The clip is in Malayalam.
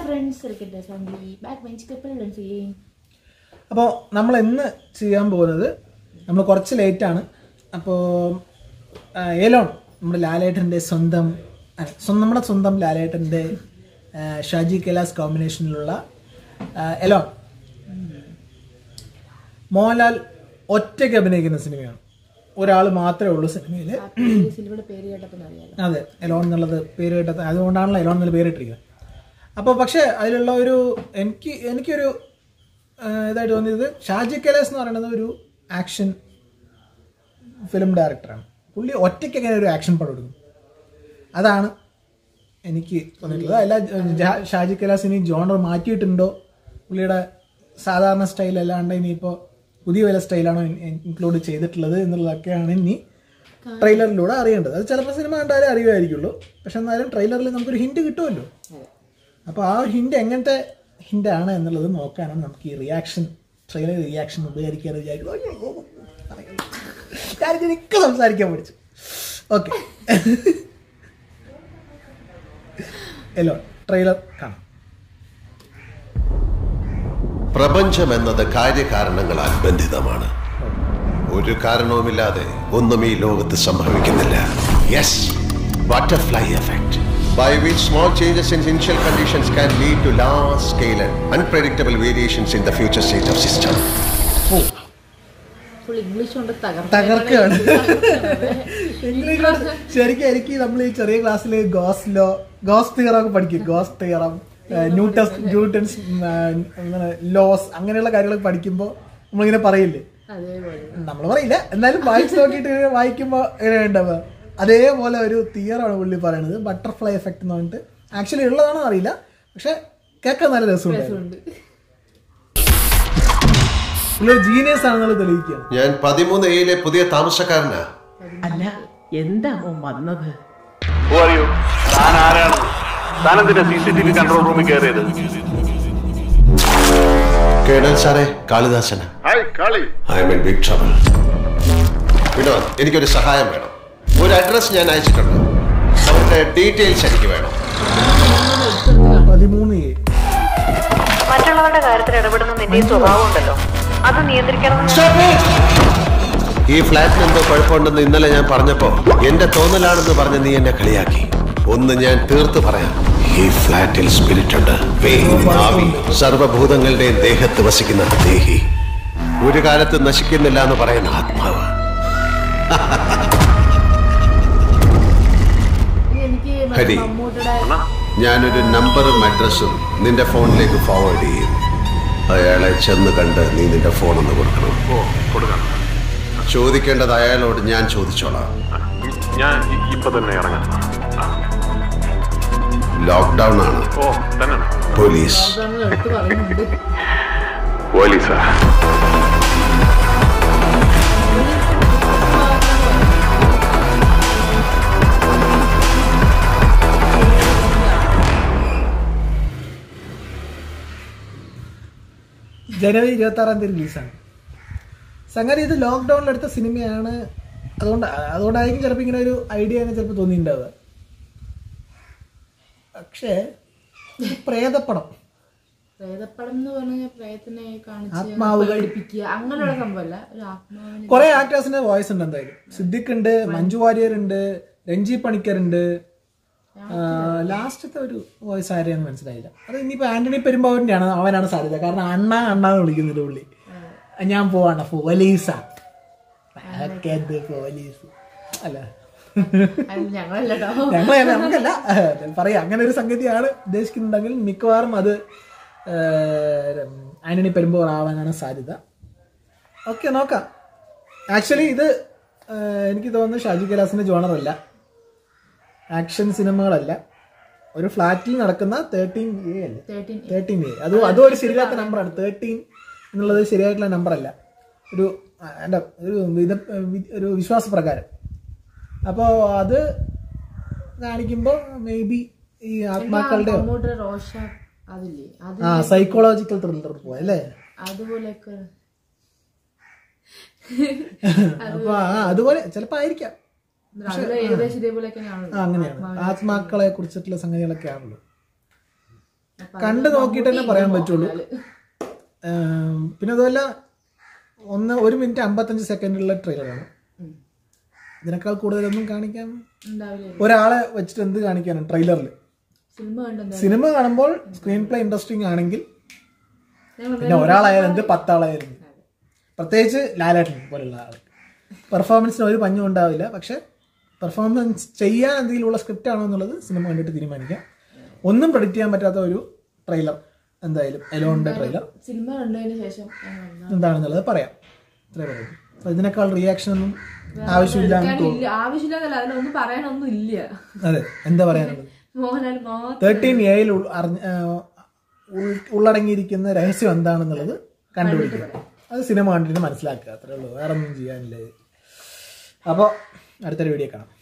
Friends cricket assembly back bench couple അപ്പോൾ നമ്മൾ ഇന്ന് ചെയ്യാൻ പോകുന്നത് നമ്മൾ കുറച്ച് ലേറ്റാണ് അപ്പോൾ ഏലോൺ നമ്മുടെ ലാലേട്ടൻ്റെ സ്വന്തം അല്ല, സ്വ- നമ്മുടെ സ്വന്തം ലാലേട്ടൻ്റെ ആ, ഷാജി കൈലാസ് കോമ്പിനേഷനിലുള്ള ആ, എലോൺ മോഹൻലാൽ ഒറ്റയ്ക്ക് അഭിനയിക്കുന്ന സിനിമയാണ് ഒരാൾ മാത്രമേ ഉള്ളൂ സിനിമയിൽ സിൽവയുടെ പേര് കേട്ടപ്പോൾ അറിയാലോ അതെ എലോൺ എന്നുള്ളത് പേര് കേട്ടത് അതുകൊണ്ടാണല്ലോ എലോൺ എന്നുള്ള പേരിട്ടിരിക്കുന്നത് അപ്പോൾ പക്ഷേ അതിലുള്ള ഒരു എനിക്ക് എനിക്കൊരു ആ, ഇതായിട്ട് തോന്നിയത് ഷാജി കൈലാസ് എന്ന് പറയുന്നത് ഒരു ആക്ഷൻ ഫിലിം ഡയറക്ടറാണ് പുള്ളി ഒറ്റയ്ക്ക് എങ്ങനെ ഒരു ആക്ഷൻ പടം എടുക്കും അതാണ് എനിക്ക് തോന്നിയിട്ടുള്ളത് അല്ല ജാ- ഷാജി കൈലാസ് ഇനി ജോണർ മാറ്റിയിട്ടുണ്ടോ പുള്ളിയുടെ സാധാരണ സ്റ്റൈൽ അല്ലാണ്ട് ഇനിയിപ്പോൾ പുതിയ വല്ല സ്റ്റൈലാണോ ഇൻക്ലൂഡ് ചെയ്തിട്ടുള്ളത് എന്നുള്ളതൊക്കെയാണ് ഇനി ട്രെയിലറിലൂടെ അറിയേണ്ടത് അത് ചിലപ്പോൾ സിനിമ കണ്ടാലേ അറിയുമായിരിക്കുള്ളൂ പക്ഷെ എന്നാലും ട്രെയിലറിൽ നമുക്കൊരു ഹിന്റ് കിട്ടുമല്ലോ അപ്പോൾ ആ ഹിന്റ് എങ്ങനത്തെ ഹിന്റ് ആണ് എന്നുള്ളത് നോക്കാനാണ് നമുക്ക് ഈ റിയാക്ഷൻ ട്രെയിലർ റിയാക്ഷൻ ഉപകരിക്കാൻ വിചാരിക്കുന്നത് എനിക്ക് സംസാരിക്കാൻ പഠിച്ചു ഓക്കെ എല്ലോ ട്രെയിലർ കാണാം പ്രപഞ്ചം എന്നത് കാര്യകാരണങ്ങളാൽ ബന്ധിതമാണ് ഒരു കാരണവുമില്ലാതെ ഒന്നും ഈ ലോകത്ത് സംഭവിക്കുന്നില്ല yes butterfly effect by which small changes in initial conditions can lead to large scale and unpredictable variations in the future state of system. Full English കൊണ്ട് തകർക്കുകയാണ് ഇംഗ്ലീഷ് ശരിക്കും എനിക്ക് നമ്മൾ ഈ ചെറിയ ക്ലാസ്സിൽ ഗോസ് ലോ ഗോസ് തിയറം ഒക്കെ പഠിക്കും ഗോസ് തിയറം ന്യൂട്ടസ് ന്യൂട്ടൺസ് അങ്ങനെ ലോസ് അങ്ങനെയുള്ള കാര്യങ്ങളൊക്കെ പഠിക്കുമ്പോൾ നമ്മളിങ്ങനെ പറയില്ലേ അതേപോലെ നമ്മൾ പറയില്ല എന്നാലും വായിച്ചു നോക്കിയിട്ട് ഇങ്ങനെ വായിക്കുമ്പോൾ എങ്ങനെ ഉണ്ടാവുക അതേപോലെ ഒരു തിയറാണ് പുള്ളി പറയുന്നത് ബട്ടർഫ്ലൈ എഫക്ട് എന്ന് പറഞ്ഞിട്ട് ആക്ച്വലി ഉള്ളതാണോ അറിയില്ല പക്ഷെ കേൾക്കാൻ നല്ല രസമുണ്ട് ഉണ്ട് പുള്ളി ഒരു ജീനിയസ് ആണെന്നുള്ളത് തെളിയിക്കുകയാണ് ഞാൻ പതിമൂന്ന് എയിലെ പുതിയ താമസക്കാരനാ അല്ല എന്താ മോൻ വന്നത് Who are you? താൻ ആരാണ് താനെന്തിന്റെ C C T V control റൂമിൽ കയറിയത് കേണൽ സാറേ കാളിദാസന hi Kali I'm in big trouble Vinod എനിക്കൊരു സഹായം വേണം ഒരു അഡ്രസ് ഞാൻ അയച്ചിട്ടുണ്ട് അവരുടെ ഡീറ്റെയിൽസ് എനിക്ക് വേണം പതിമൂന്ന് എ മറ്റുള്ളവരുടെ കാര്യത്തിൽ ഇടപെടുന്ന നിന്റെ ഈ സ്വഭാവം ഉണ്ടല്ലോ അത് നിയന്ത്രിക്കണമെന്ന് ഈ ഫ്ലാറ്റിന് എന്തോ കുഴപ്പമുണ്ടെന്ന് ഇന്നലെ ഞാൻ പറഞ്ഞപ്പോ എന്റെ തോന്നലാണെന്ന് പറഞ്ഞ് നീ എന്നെ കളിയാക്കി ഒന്ന് ഞാൻ തീർത്തു പറയാം ഈ ഫ്ലാറ്റിൽ സ്പിരിറ്റ് ഉണ്ട് പേയ്, ആവി, സർവ്വഭൂതങ്ങളുടെയും ദേഹത്ത് വസിക്കുന്ന ദേഹി ഒരു കാലത്ത് നശിക്കുന്നില്ല എന്ന് പറയുന്ന ആത്മാവ് എനിക്ക് ഹരി. മമ്മൂട്ടിയുടെ ഞാനൊരു നമ്പറും അഡ്രസ്സും നിന്റെ ഫോണിലേക്ക് ഫോർവേഡ് ചെയ്യും അയാളെ ചെന്ന് കണ്ട് നീ നിന്റെ ഫോണൊന്ന് കൊടുക്കണം ഓ കൊടുക്കാം ചോദിക്കേണ്ടത് അയാളോട് ഞാൻ ചോദിച്ചോളാം ഞാൻ ഇ- ഇപ്പൊ തന്നെ ഇറങ്ങാം ലോക്ക്ഡൗൺ ആണ് ഓ തന്നെ പോലീസ് നമ്മൾ എടുത്ത് പറയുന്നുണ്ട് പോലീസാ ജനുവരി ഇരുപത്തി ആറാം തീയതി റിലീസാണ് സംഗതി ഇത് ലോക്ക്ഡൌണിൽ എടുത്ത സിനിമയാണ് അതുകൊണ്ട് അതുകൊണ്ടായിരിക്കും ചിലപ്പോൾ ഇങ്ങനെ ഒരു ഐഡിയ ആണ് ചിലപ്പോൾ തോന്നിയിട്ടുണ്ടാവുക പക്ഷേ ഇത് പ്രേതപ്പടം പ്രേതപ്പടം എന്ന് പറഞ്ഞാൽ പ്രേതത്തിനെ കാണിച്ച് ആത്മാവുകൾ. പേടിപ്പിക്കുക അങ്ങനെയുള്ള സംഭവമല്ല ഒരു ആത്മാവിനെ കുറെ ആക്ടേഴ്സിന്റെ വോയിസ് ഉണ്ട് എന്തായാലും സിദ്ദിഖ് ഉണ്ട് മഞ്ജു വാര്യർ ഉണ്ട് രഞ്ജി പണിക്കർ ഉണ്ട് ലാസ്റ്റത്തെ ഒരു വോയിസ് ആരെയാന്ന് മനസ്സിലായില്ല അത് ഇനിയിപ്പോ ആന്റണി പെരുമ്പാവൂരിന്റെ ആണ് അവനാണ് സാധ്യത കാരണം അണ്ണ അണ്ണ എന്ന് വിളിക്കുന്നത് പുള്ളി ഞാൻ പോവാണ് പോലീസ പോലീസ് അല്ല അത് ഞങ്ങളല്ലോ ഞങ്ങൾ നമുക്കല്ല ഏഹ്, പറയാം അങ്ങനെ ഒരു സംഗതിയാണ് ഉദ്ദേശിക്കുന്നുണ്ടെങ്കിൽ മിക്കവാറും അത് ഏഹ്, ആന്റണി പെരുമ്പോർ ആവാനാണ് സാധ്യത ഓക്കെ നോക്കാം ആക്ച്വലി ഇത് ഏഹ്, എനിക്ക് തോന്നുന്നു ഷാജി കൈലാസിന്റെ ജോണർ അല്ല ആക്ഷൻ സിനിമകളല്ല ഒരു ഫ്ലാറ്റിൽ നടക്കുന്ന തേർട്ടീൻ എ അല്ലേ തേർട്ടീൻ തേർട്ടീൻ എ അത് അതും ഒരു ശരിയാത്ത നമ്പറാണ് തേർട്ടീൻ എന്നുള്ളത് ശരിയായിട്ടുള്ള നമ്പറല്ല ഒരു ആ, എൻ്റെ ഒരു വിധ വി- ഒരു വിശ്വാസപ്രകാരം അപ്പോൾ അത് കാണിക്കുമ്പോൾ മേ ബി ഈ ആത്മാക്കളുടെയോ മമ്മൂട്ടിയുടെ റോഷ അതില്ലേ അത് ആ സൈക്കോളജിക്കൽ ത്രില്ലർ പോലെ അല്ലേ അതുപോലെയൊക്കെ അപ്പൊ ആ അതുപോലെ ചിലപ്പോൾ ആയിരിക്കാം അതിൽ ഏകദേശം ഇതേപോലെയൊക്കെ ആ അങ്ങനെയാണ് ആത്മാക്കളെ കുറിച്ചിട്ടുള്ള സംഗതികളൊക്കെ ആണല്ലോ അപ്പൊ കണ്ടു നോക്കിയിട്ട് തന്നെ പറയാൻ പറ്റുള്ളൂ ഏം, പിന്നെ അതുമല്ല ഒന്ന് ഒരു മിനിറ്റ് അമ്പത്തഞ്ച് സെക്കൻഡുള്ള ട്രെയിലറാണ് ഇതിനേക്കാൾ കൂടുതലൊന്നും കാണിക്കാൻ ഉണ്ടാവില്ല ഒരാളെ വെച്ചിട്ട് എന്ത് കാണിക്കാനാണ് ട്രെയിലറിൽ സിനിമ കണ്ടെന്താ സിനിമ കാണുമ്പോൾ സ്ക്രീൻ പ്ലേ ഇൻട്രസ്റ്റിംഗ് ആണെങ്കിൽ ഞങ്ങൾ പിന്നെ ഒരാളായാലും എന്ത് പത്താളായാലും എന്ത്. പ്രത്യേകിച്ച് ലാലേട്ടൻ പോലുള്ള ആൾ പെർഫോമൻസിന് ഒരു പഞ്ഞും ഉണ്ടാവില്ല പക്ഷെ പെർഫോമൻസ് ചെയ്യാൻ എന്തെങ്കിലുമുള്ള സ്ക്രിപ്റ്റ് ആണോ എന്നുള്ളത് സിനിമ കണ്ടിട്ട് തീരുമാനിക്കാം ഒന്നും പ്രഡിക്റ്റ് ചെയ്യാൻ പറ്റാത്ത ഒരു ട്രെയിലർ എന്തായാലും എലോണിന്റെ ട്രെയിലർ സിനിമ കണ്ടതിന് ശേഷം ഞങ്ങൾ വന്നാ. എന്താണെന്നുള്ളത് പറയാം ഇത്രേ പറയും അപ്പൊ ഇതിനേക്കാൾ റിയാക്ഷൻ ഒന്നും ആവശ്യമില്ല എന്ന് തോന്നുന്നു ഇല്ല, ആവശ്യമില്ലാതല്ല അതിലൊന്നും പറയാനൊന്നും ഇല്ല അതെ എന്താ പറയാനുള്ളത് മോഹൻലാൽ മാത്രം തേർട്ടീൻ എയിൽ അറിഞ്ഞ ആ, ഉൾ- ഉള്ളടങ്ങിയിരിക്കുന്ന രഹസ്യം എന്താണെന്നുള്ളത് കണ്ടുപിടിക്കുക അത് സിനിമ കണ്ടിട്ട് മനസ്സിലാക്കുക അത്രേ ഉള്ളൂ വേറെ ഒന്നും ചെയ്യാനില്ല അപ്പോൾ അടുത്തൊരു വീഡിയോ കാണാം